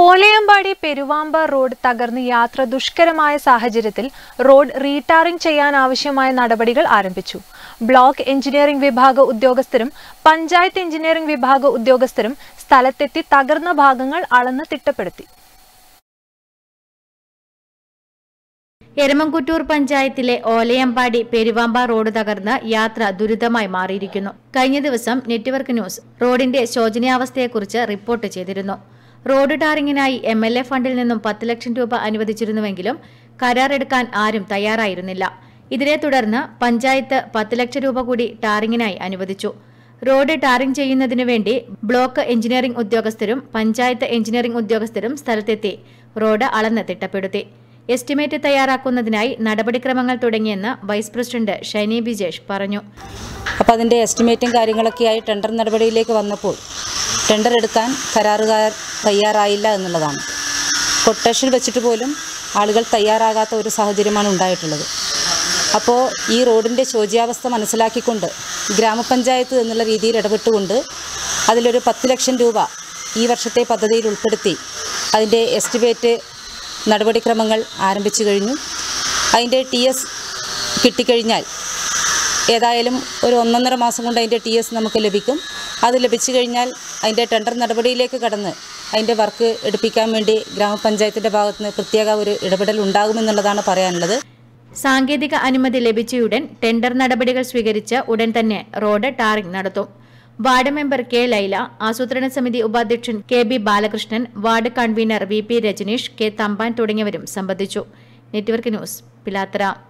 Olayampadi Peruvamba road തകർന്ന് യാത്ര ദുഷ്കരമായ സാഹചര്യത്തിൽ റോഡ് റീടാറിംഗ് ചെയ്യാനാവശ്യമായ നടപടികൾ ആരംഭിച്ചു ബ്ലോക്ക് എഞ്ചിനീയറിംഗ് വിഭാഗ ഉദ്യോഗസ്ഥരും പഞ്ചായത്ത് എഞ്ചിനീയറിംഗ് വിഭാഗ ഉദ്യോഗസ്ഥരും സ്ഥലത്തെത്തി തകർന്ന ഭാഗങ്ങൾ അളന്ന് തിട്ടപ്പെടുത്തി എരമംകുറ്റൂർ പഞ്ചായത്തിലെ ഓലയമ്പാടി പെരുവാമ്പ റോഡ് തകർന്ന് യാത്ര ദുരിതമായി മാറിയിരിക്കുന്നു കഴിഞ്ഞ ദിവസം നെറ്റ്വർക്ക് ന്യൂസ് റോഡിന്റെ ശോചനീയാവസ്ഥയെക്കുറിച്ച് റിപ്പോർട്ട് ചെയ്തിരുന്നു റോഡ് ടാറിങ്ങിനായി എം എൽ എ ഫണ്ടിൽ നിന്നും പത്ത് ലക്ഷം രൂപ അനുവദിച്ചിരുന്നുവെങ്കിലും കരാറെടുക്കാൻ ആരും തയ്യാറായിരുന്നില്ല ഇതിനെ തുടർന്ന് പഞ്ചായത്ത് പത്ത് ലക്ഷം രൂപ കൂടി ടാറിങ്ങിനായി അനുവദിച്ചു റോഡ് ടാറിംഗ് ചെയ്യുന്നതിനു വേണ്ടി ബ്ലോക്ക് എഞ്ചിനീയറിംഗ് ഉദ്യോഗസ്ഥരും പഞ്ചായത്ത് എഞ്ചിനീയറിംഗ് ഉദ്യോഗസ്ഥരും സ്ഥലത്തെത്തി റോഡ് അളന്ന് തിട്ടപ്പെടുത്തി എസ്റ്റിമേറ്റ് തയ്യാറാക്കുന്നതിനായി നടപടിക്രമങ്ങൾ തുടങ്ങിയെന്ന് വൈസ് പ്രസിഡന്റ് ഷൈനി ബിജേഷ് പറഞ്ഞു അപ്പോൾ അതിൻ്റെ എസ്റ്റിമേറ്റും കാര്യങ്ങളൊക്കെയായി ടെൻഡർ നടപടിയിലേക്ക് വന്നപ്പോൾ ടെൻഡർ എടുക്കാൻ കരാറുകാർ തയ്യാറായില്ല എന്നുള്ളതാണ് കൊട്ടേഷൻ വെച്ചിട്ട് പോലും ആളുകൾ തയ്യാറാകാത്ത ഒരു സാഹചര്യമാണ് ഉണ്ടായിട്ടുള്ളത് അപ്പോൾ ഈ റോഡിൻ്റെ ശോച്യാവസ്ഥ മനസ്സിലാക്കിക്കൊണ്ട് ഗ്രാമപഞ്ചായത്ത് എന്നുള്ള രീതിയിൽ ഇടപെട്ടുകൊണ്ട് അതിലൊരു പത്ത് ലക്ഷം രൂപ ഈ വർഷത്തെ പദ്ധതിയിൽ ഉൾപ്പെടുത്തി അതിൻ്റെ എസ്റ്റിമേറ്റ് നടപടിക്രമങ്ങൾ ആരംഭിച്ചു കഴിഞ്ഞു അതിൻ്റെ ടി എസ് കിട്ടിക്കഴിഞ്ഞാൽ ഏതായാലും ഒരു ഒന്നൊന്നര മാസം കൊണ്ട് അതിൻ്റെ ടി എസ് നമുക്ക് ലഭിക്കും അത് ലഭിച്ചു കഴിഞ്ഞാൽ അതിൻ്റെ ടെൻഡർ നടപടിയിലേക്ക് കടന്ന് അതിൻ്റെ വർക്ക് എടുപ്പിക്കാൻ വേണ്ടി ഗ്രാമപഞ്ചായത്തിൻ്റെ ഭാഗത്തുനിന്ന് പ്രത്യേക ഒരു ഇടപെടൽ ഉണ്ടാകുമെന്നുള്ളതാണ് പറയാനുള്ളത് സാങ്കേതിക അനുമതി ലഭിച്ചയുടൻ ടെൻഡർ നടപടികൾ സ്വീകരിച്ച് ഉടൻ തന്നെ റോഡ് ടാറിംഗ് നടത്തും വാർഡ് മെമ്പർ കെ ലൈല ആസൂത്രണ സമിതി ഉപാധ്യക്ഷൻ K B Balakrishnan ward convener V P Rajaneesh K Thampan തുടങ്ങിയവരും സംബന്ധിച്ചു നെറ്റ്വർക്ക് ന്യൂസ് പിലാത്തറ